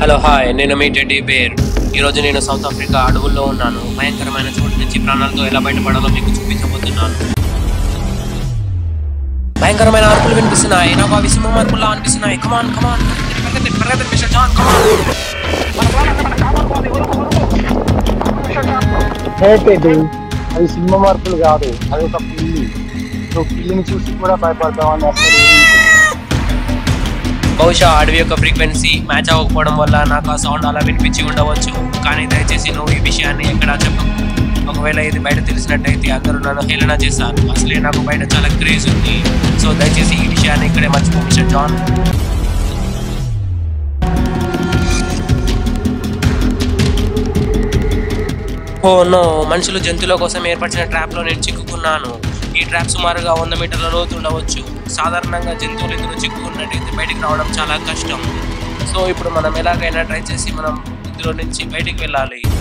Hello hi నేను మీ teddy bear ఈరోజు నేను సౌత్ ఆఫ్రికా అడవుల్లో ఉన్నాను భయంకరమైన చోటు నుంచి ప్రాణాలతో ఎలా బయటపడాలో మీకు చూపించబోతున్నాను భయంకరమైన అరుపులు వినిపిస్తున్నాయి నాకు అవి సింహం అరుపుల్లా అనిపిస్తున్నాయి కమాన్ కమాన్ పరిగెత్తండి పరిగెత్తండి మిస్టర్ జాన్ కమాన్ ఏంటి అది సినిమా మార్పులు కాదు అది ఒక పిల్లి నువ్వు పిల్లిని చూసి కూడా భయపడతావని అసలు ఊహించలేదు. బహుశా అడవి యొక్క ఫ్రీక్వెన్సీ మ్యాచ్ అవ్వకపోవడం వల్ల నాకు ఆ సౌండ్ అలా వినిపించి ఉండవచ్చు కానీ దయచేసి నువ్వు ఈ విషయాన్ని ఎక్కడా చెప్పకు ఒకవేళ ఇది బయట తెలిసినట్టయితే అందరూ నన్ను హేళన చేస్తారు అసలే నాకు బయట చాలా క్రేజ్ ఉంది సో దయచేసి ఈ విషయాన్ని ఇక్కడే మర్చిపో మిస్టర్ జాన్ ఓ నో మనుషులు జంతువుల కోసం ఏర్పరిచిన ట్రాప్లో నేను చిక్కుకున్నాను ఈ ట్రాప్ సుమారుగా వంద మీటర్ల లోతు ఉండవచ్చు సాధారణంగా జంతువులు ఇందులో చిక్కుకున్నట్టయితే బయటికి రావడం చాలా కష్టం సో ఇప్పుడు మనం ఎలాగైనా ట్రై చేసి మనం ఇందులో నుంచి బయటికి వెళ్ళాలి